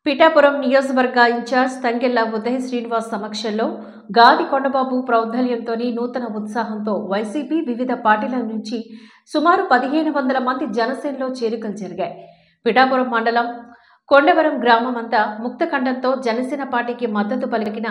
పిఠాపురం నియోజకవర్గ ఇన్ఛార్జ్ తంగెళ్ల ఉదయ్ శ్రీనివాస్ సమక్షంలో గాది కొండబాబు ప్రౌద్ధల్యంతోని నూతన ఉత్సాహంతో వైసీపీ వివిధ పార్టీల నుంచి సుమారు పదిహేను వందల మంది జనసేనలో చేరికలు జరిగాయి పిఠాపురం మండలం కొండవరం గ్రామం అంతా ముక్తఖండంతో జనసేన పార్టీకి మద్దతు పలికిన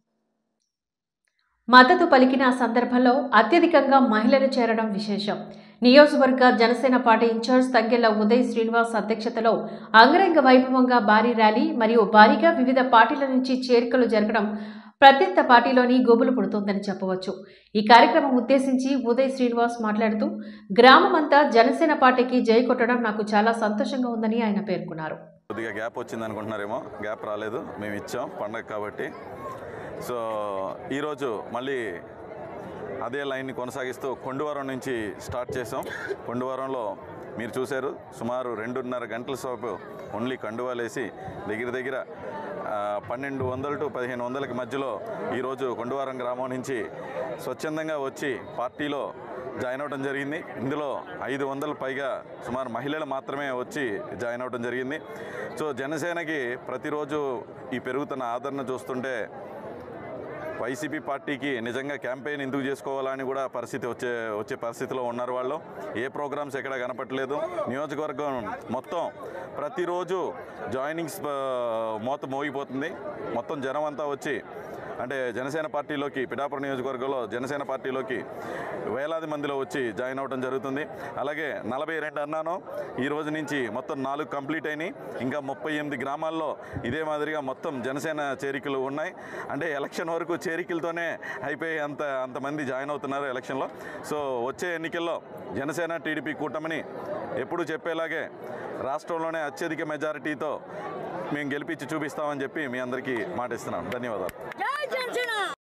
మద్దతు పలికిన సందర్భంలో అత్యధికంగా మహిళలు చేరడం విశేషం నియోజకవర్గ జనసేన పార్టీ ఇన్ఛార్జ్ తంగెళ్ల ఉదయ్ శ్రీనివాస్ అధ్యక్షతలో అంగరంగ వైభవంగా భారీ ర్యాలీ మరియు భారీగా వివిధ పార్టీల నుంచి చేరికలు జరగడం ప్రత్యర్థ పార్టీలోని గోబులు పుడుతోందని చెప్పవచ్చు ఈ కార్యక్రమం ఉద్దేశించి ఉదయ్ శ్రీనివాస్ మాట్లాడుతూ గ్రామమంతా జనసేన పార్టీకి జై కొట్టడం నాకు చాలా సంతోషంగా ఉందని ఆయన పేర్కొన్నారు కొద్దిగా గ్యాప్ వచ్చింది అనుకుంటున్నారేమో గ్యాప్ రాలేదు మేము ఇచ్చాం పండగ కాబట్టి సో ఈరోజు మళ్ళీ అదే లైన్ని కొనసాగిస్తూ కొండవరం నుంచి స్టార్ట్ చేసాం కొండవరంలో మీరు చూశారు సుమారు రెండున్నర గంటల సేపు ఓన్లీ కండువాలేసి దగ్గర దగ్గర ఆ, పన్నెండు వందల టు పదిహేను వందలకి మధ్యలో ఈరోజు కొండవరం గ్రామం నుంచి స్వచ్ఛందంగా వచ్చి పార్టీలో జాయిన్ అవ్వడం జరిగింది ఇందులో ఐదు వందల పైగా సుమారు మహిళలు మాత్రమే వచ్చి జాయిన్ అవ్వడం జరిగింది సో జనసేనకి ప్రతిరోజు ఈ పెరుగుతున్న ఆదరణ చూస్తుంటే వైసీపీ పార్టీకి నిజంగా క్యాంపెయిన్ ఎందుకు చేసుకోవాలని కూడా పరిస్థితి వచ్చే వచ్చే పరిస్థితిలో ఉన్నారు వాళ్ళు ఏ ప్రోగ్రామ్స్ ఎక్కడ కనపట్లేదు నియోజకవర్గం మొత్తం ప్రతిరోజు జాయినింగ్స్ ఆ, మోత మోగిపోతుంది మొత్తం జనం అంతా వచ్చి అంటే జనసేన పార్టీలోకి పిఠాపురం నియోజకవర్గంలో జనసేన పార్టీలోకి వేలాది మందిలో వచ్చి జాయిన్ అవ్వడం జరుగుతుంది అలాగే నలభై రెండు అన్నాను ఈ రోజు నుంచి మొత్తం నాలుగు కంప్లీట్ అయినాయి ఇంకా ముప్పై ఎనిమిది గ్రామాల్లో ఇదే మాదిరిగా మొత్తం జనసేన చేరికలు ఉన్నాయి అంటే ఎలక్షన్ వరకు చేరికలతోనే అయిపోయి అంత అంతమంది జాయిన్ అవుతున్నారు ఎలక్షన్లో సో వచ్చే ఎన్నికల్లో జనసేన టీడీపీ కూటమిని ఎప్పుడు చెప్పేలాగే రాష్ట్రంలోనే అత్యధిక మెజారిటీతో మేము గెలిపించి చూపిస్తామని చెప్పి మీ అందరికీ మాటిస్తున్నాం ధన్యవాదాలు జై జనసేన